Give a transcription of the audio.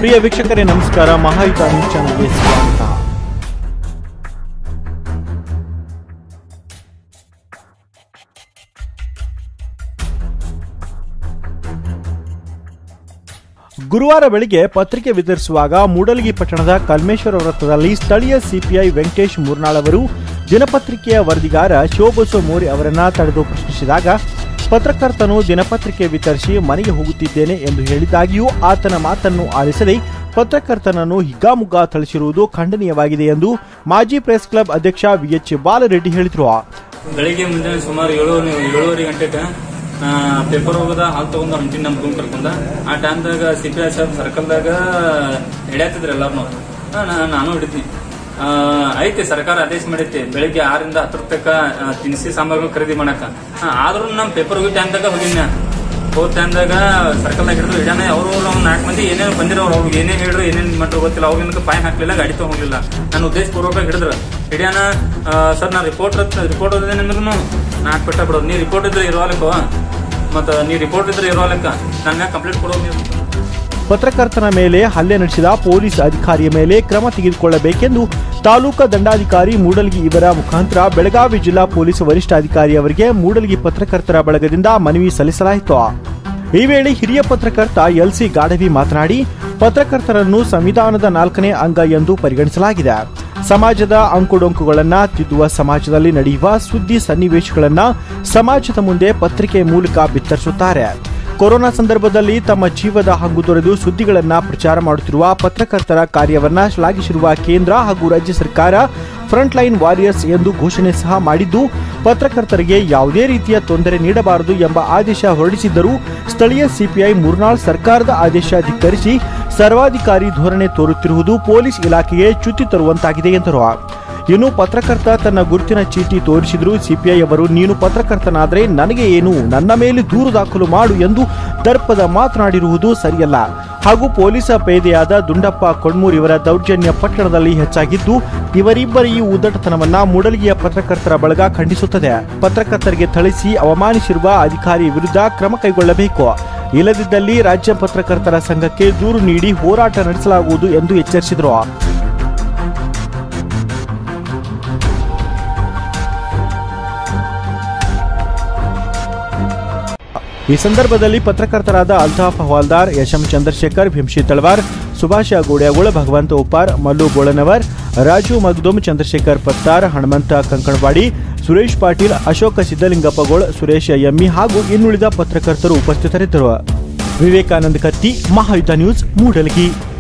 ಪ್ರಿಯ ವೀಕ್ಷಕರೇ ನಮಸ್ಕಾರ ಮಹಾಯುತ ನ್ಯೂಸ್ ಚಾನೆಲ್ಗೆ ಸ್ವಾಗತ ಗುರುವಾರ ಬೆಳಿಗ್ಗೆ ಪತ್ರಿಕೆ ವಿತರಿಸುವಾಗ ಮೂಡಲಗಿ ಪಟ್ಟಣದ ಕಲ್ಮೇಶ್ವರ ವೃತ್ತದಲ್ಲಿ ಸ್ಥಳೀಯ ಸಿಪಿಐ ವೆಂಕಟೇಶ್ ಮೂರ್ನಾಳ್ ಅವರು ದಿನಪತ್ರಿಕೆಯ ವರದಿಗಾರ ಶಿವಬಸವ ಮೋರಿ ಅವರನ್ನ ತಡೆದು ಪ್ರಶ್ನಿಸಿದಾಗ ಪತ್ರಕರ್ತನು ದಿನಪತ್ರಿಕೆ ವಿತರಿಸಿ ಮನೆಗೆ ಹೋಗುತ್ತಿದ್ದೇನೆ ಎಂದು ಹೇಳಿದಾಗಿಯೂ ಆತನ ಮಾತನ್ನು ಆಲಿಸದೆ ಪತ್ರಕರ್ತನನ್ನು ಹಿಗ್ಗಾಮುಗ್ಗಾ ಥಳಿಸಿರುವುದು ಖಂಡನೀಯವಾಗಿದೆ ಎಂದು ಮಾಜಿ ಪ್ರೆಸ್ ಕ್ಲಬ್ ಅಧ್ಯಕ್ಷ ವಿಎಚ್ ಬಾಲರೆಡ್ಡಿ ಹೇಳಿದರು ಬೆಳಿಗ್ಗೆ ಮುಂಜಾನೆ ಸುಮಾರು ಏಳು ಏಳುವರೆ ಗಂಟೆಗೆ ಪೇಪರ್ ಹೋಗದ ಹಾಲು ತಗೊಂಡ ಹೊಂಟಿನ ನಮ್ಮ ರೂಮ್ ಕರ್ಕೊಂಡ ಆ ಟೈಮ್ದಾಗ ಸಿ ಪಿ ಐ ಸಾಹೇಬ್ ಸರ್ಕಲ್ದಾಗ ಹಿಡಿಯತ್ತಿದ್ರು ಎಲ್ಲಾರು ನಾನು ಹಿಡಿತೀನಿ ಆ, ಐತಿ ಸರ್ಕಾರ ಆದೇಶ ಮಾಡೈತಿ ಬೆಳಿಗ್ಗೆ ಆರಿಂದ ಹತ್ತರ ತನಕ ಆ, ತಿನಿಸಿ ಸಾಂಬಾರ್ಗಳು ಖರೀದಿ ಮಾಡಕ ಆ, ಆದ್ರೂ ನಮ್ಮ ಪೇಪರ್ ಹೋಗಿ ಟೈಮ್ದಾಗ ಹೋಗಿನ ಹೋದ ಟೈಮ್ದಾಗ ಸರ್ಕಲ್ದಾಗ ಹಿಡಿದ್ರು ಹಿಡಿಯಾನ ಅವರು ನಾವು ನಾಲ್ಕು ಮಂದಿ ಏನೇನು ಬಂದಿರೋರು ಅವ್ರಿಗೆ ಏನೇನು ಹೇಳಿದ್ರು ಏನೇನು ಮಾಡ್ರು ಗೊತ್ತಿಲ್ಲ ಅವ್ರಿಗೆ ಫೈನ್ ಹಾಕ್ಲಿಲ್ಲ ಗಾಡಿ ತಗೊಂಡಿಲ್ಲ ನಾನು ಉದ್ದೇಶ ಪೂರ್ವಕ ಹಿಡಿದ್ರು ಹಿಡಿಯಾನ ಸರ್ ನಾ ರಿಪೋರ್ಟ್ ರಿಪೋರ್ಟ್ ಓದಿದೇನಂದ್ರು ನಾಲ್ಕು ಪಟ್ಟ ಬಿಡೋದು ನೀ ರಿಪೋರ್ಟ್ ಇದ್ರೆ ಇರೋಲಕ್ಕ ಮತ್ತು ನೀ ರಿಪೋರ್ಟ್ ಇದ್ರೆ ಇರೋಲಕ್ಕ ನನ್ನ ಮ್ಯಾಗ ಕಂಪ್ಲೇಂಟ್ ಕೊಡೋದು ನೀವು ಪತ್ರಕರ್ತನ ಮೇಲೆ ಹಲ್ಲೆ ನಡೆಸಿದ ಪೊಲೀಸ್ ಅಧಿಕಾರಿಯ ಮೇಲೆ ಕ್ರಮ ತೆಗೆದುಕೊಳ್ಳಬೇಕೆಂದು ತಾಲೂಕಾ ದಂಡಾಧಿಕಾರಿ ಮೂಡಲಗಿ ಇವರ ಮುಖಾಂತರ ಬೆಳಗಾವಿ ಜಿಲ್ಲಾ ಪೊಲೀಸ್ ವರಿಷ್ಠಾಧಿಕಾರಿ ಅವರಿಗೆ ಮೂಡಲಗಿ ಪತ್ರಕರ್ತರ ಬಳಗದಿಂದ ಮನವಿ ಸಲ್ಲಿಸಲಾಯಿತು ಈ ವೇಳೆ ಹಿರಿಯ ಪತ್ರಕರ್ತ ಎಲ್ಸಿ ಗಾಡವಿ ಮಾತನಾಡಿ ಪತ್ರಕರ್ತರನ್ನು ಸಂವಿಧಾನದ ನಾಲ್ಕನೇ ಅಂಗ ಎಂದು ಪರಿಗಣಿಸಲಾಗಿದೆ ಸಮಾಜದ ಅಂಕುಡೊಂಕುಗಳನ್ನ ತಿದ್ದುವ ಸಮಾಜದಲ್ಲಿ ನಡೆಯುವ ಸುದ್ದಿ ಸನ್ನಿವೇಶಗಳನ್ನ ಸಮಾಜದ ಮುಂದೆ ಪತ್ರಿಕೆ ಮೂಲಕ ಬಿತ್ತರಿಸುತ್ತಾರೆ ಕೊರೋನಾ ಸಂದರ್ಭದಲ್ಲಿ ತಮ್ಮ ಜೀವದ ಹಂಗು ತೊರೆದು ಸುದ್ದಿಗಳನ್ನ ಪ್ರಚಾರ ಮಾಡುತ್ತಿರುವ ಪತ್ರಕರ್ತರ ಕಾರ್ಯವನ್ನ ಶ್ಲಾಘಿಸಿರುವ ಕೇಂದ್ರ ಹಾಗೂ ರಾಜ್ಯ ಸರ್ಕಾರ ಫ್ರಂಟ್ ಲೈನ್ ವಾರಿಯರ್ಸ್ ಎಂದು ಘೋಷಣೆ ಸಹ ಮಾಡಿದ್ದು ಪತ್ರಕರ್ತರಿಗೆ ಯಾವುದೇ ರೀತಿಯ ತೊಂದರೆ ನೀಡಬಾರದು ಎಂಬ ಆದೇಶ ಹೊರಡಿಸಿದ್ದರೂ ಸ್ಥಳೀಯ ಸಿಪಿಐ ಮುರ್ನಾಳ್ ಸರ್ಕಾರದ ಆದೇಶ ಧಿಕ್ಕರಿಸಿ ಸರ್ವಾಧಿಕಾರಿ ಧೋರಣೆ ತೋರುತ್ತಿರುವುದು ಪೊಲೀಸ್ ಇಲಾಖೆಗೆ ಚ್ಯುತಿ ತರುವಂತಾಗಿದೆ ಎಂದರು ಇನ್ನು ಪತ್ರಕರ್ತ ತನ್ನ ಗುರುತಿನ ಚೀಟಿ ತೋರಿಸಿದ್ರು ಸಿಪಿಐ ಅವರು ನೀನು ಪತ್ರಕರ್ತನಾದರೆ ನನಗೆ ಏನು ನನ್ನ ಮೇಲೆ ದೂರು ದಾಖಲು ಮಾಡು ಎಂದು ದರ್ಪದ ಮಾತನಾಡಿರುವುದು ಸರಿಯಲ್ಲ ಹಾಗೂ ಪೊಲೀಸ ಪೇದೆಯಾದ ದುಂಡಪ್ಪ ಕೊಡ್ಮೂರ್ ಇವರ ದೌರ್ಜನ್ಯ ಪಟ್ಟಣದಲ್ಲಿ ಹೆಚ್ಚಾಗಿದ್ದು ಇವರಿಬ್ಬರ ಈ ಉದ್ದಟತನವನ್ನ ಮೂಡಲಗಿಯ ಪತ್ರಕರ್ತರ ಬಳಗ ಖಂಡಿಸುತ್ತದೆ ಪತ್ರಕರ್ತರಿಗೆ ಥಳಿಸಿ ಅವಮಾನಿಸಿರುವ ಅಧಿಕಾರಿ ವಿರುದ್ಧ ಕ್ರಮ ಕೈಗೊಳ್ಳಬೇಕು ಇಲ್ಲದಿದ್ದಲ್ಲಿ ರಾಜ್ಯ ಪತ್ರಕರ್ತರ ಸಂಘಕ್ಕೆ ದೂರು ನೀಡಿ ಹೋರಾಟ ನಡೆಸಲಾಗುವುದು ಎಂದು ಎಚ್ಚರಿಸಿದರು ಈ ಸಂದರ್ಭದಲ್ಲಿ ಪತ್ರಕರ್ತರಾದ ಅಲ್ತಾಫ್ ಹವಾಲ್ದಾರ್ ಯಶಂ ಚಂದ್ರಶೇಖರ್ ಭೀಮ್ಶಿ ತಳವಾರ್ ಸುಭಾಷ ಗೋಡ್ಯಾಗೋಳ ಭಗವಂತ ಉಪ್ಪಾರ್ ಮಲ್ಲು ಬೋಳನವರ್ ರಾಜು ಮಗ್ದುಮ್ ಚಂದ್ರಶೇಖರ್ ಪತ್ತಾರ್ ಹನುಮಂತ ಕಂಕಣವಾಡಿ ಸುರೇಶ್ ಪಾಟೀಲ್ ಅಶೋಕ ಸಿದ್ದಲಿಂಗಪ್ಪಗೋಳ್ ಸುರೇಶ ಎಮ್ಮಿ ಹಾಗೂ ಇನ್ನುಳಿದ ಪತ್ರಕರ್ತರು ಉಪಸ್ಥಿತರಿದ್ದರು ವಿವೇಕಾನಂದ ಕತ್ತಿ ಮಹಾಯುತ ನ್ಯೂಸ್ ಮೂಡಲಗಿ